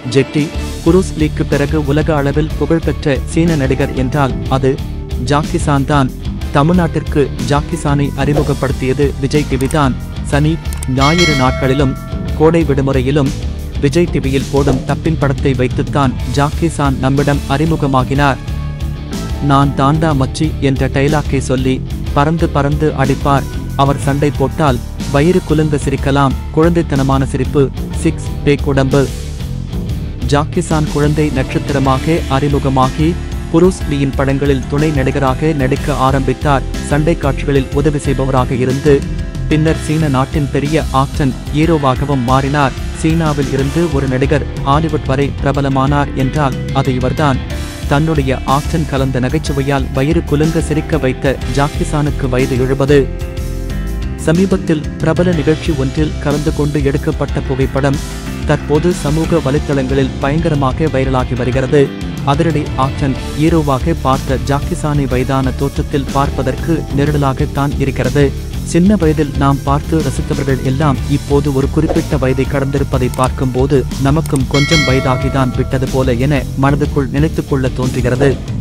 ஜெட்டி cruise leak பிறகு உலக அளவில் புகழ்பெற்ற சீன நடிகர் என்றால் அது ஜாக்கி சான் தான் தமிழ்நாட்டிற்கு ஜாக்கி சானை அறிமுகப்படுத்தியது விஜய் டிவி தான் சனி ஞாயிறு நாட்களிலும் கோடை விடுமுறையிலும் விஜய் டிவியில் போடும் தப்பின் படத்தை வைத்துத்தான் ஜாக்கி சான் நம்மிடம் அறிமுகமாகினார் நான் தாண்டா மச்சி என்ற டைலாக்கை சொல்லி பறந்து பறந்து அடிப்பார் அவர் சண்டை போட்டால் வயிறு குலுங்க சிரிக்கலாம் குழந்தைத்தனமான சிரிப்பு சிக்ஸ் பேக் உடம்பு ஜாக்கிசான் குழந்தை நட்சத்திரமாக அறிமுகமாகி புரூஸ் லீயின் படங்களில் துணை நடிகராக நடிக்க ஆரம்பித்தார் சண்டை காட்சிகளில் உதவி செய்பவராக இருந்து பின்னர் சீன நாட்டின் பெரிய ஆக்ஷன் ஹீரோவாகவும் மாறினார் சீனாவில் இருந்து ஒரு நடிகர் ஹாலிவுட் வரை பிரபலமானார் என்றால் அது இவர்தான் தன்னுடைய ஆக்ஷன் கலந்த நகைச்சுவையால் வயிறு குலுங்க சிரிக்க வைத்த ஜாக்கிசானுக்கு வயது எழுபது சமீபத்தில் பிரபல நிகழ்ச்சி ஒன்றில் கலந்து கொண்டு எடுக்கப்பட்ட புகைப்படம் தற்போது சமூக வலைத்தளங்களில் பயங்கரமாக வைரலாகி வருகிறது அதிரடி ஆக்ஷன் ஹீரோவாக பார்த்த ஜாக்கிசானை வயதான தோற்றத்தில் பார்ப்பதற்கு நெருடலாகத்தான் இருக்கிறது சின்ன வயதில் நாம் பார்த்து ரசித்தவர்கள் எல்லாம் இப்போது ஒரு குறிப்பிட்ட வயதை கடந்திருப்பதை பார்க்கும்போது நமக்கும் கொஞ்சம் வயதாகிதான் விட்டது போல என மனதுக்குள் நினைத்துக் கொள்ள தோன்றுகிறது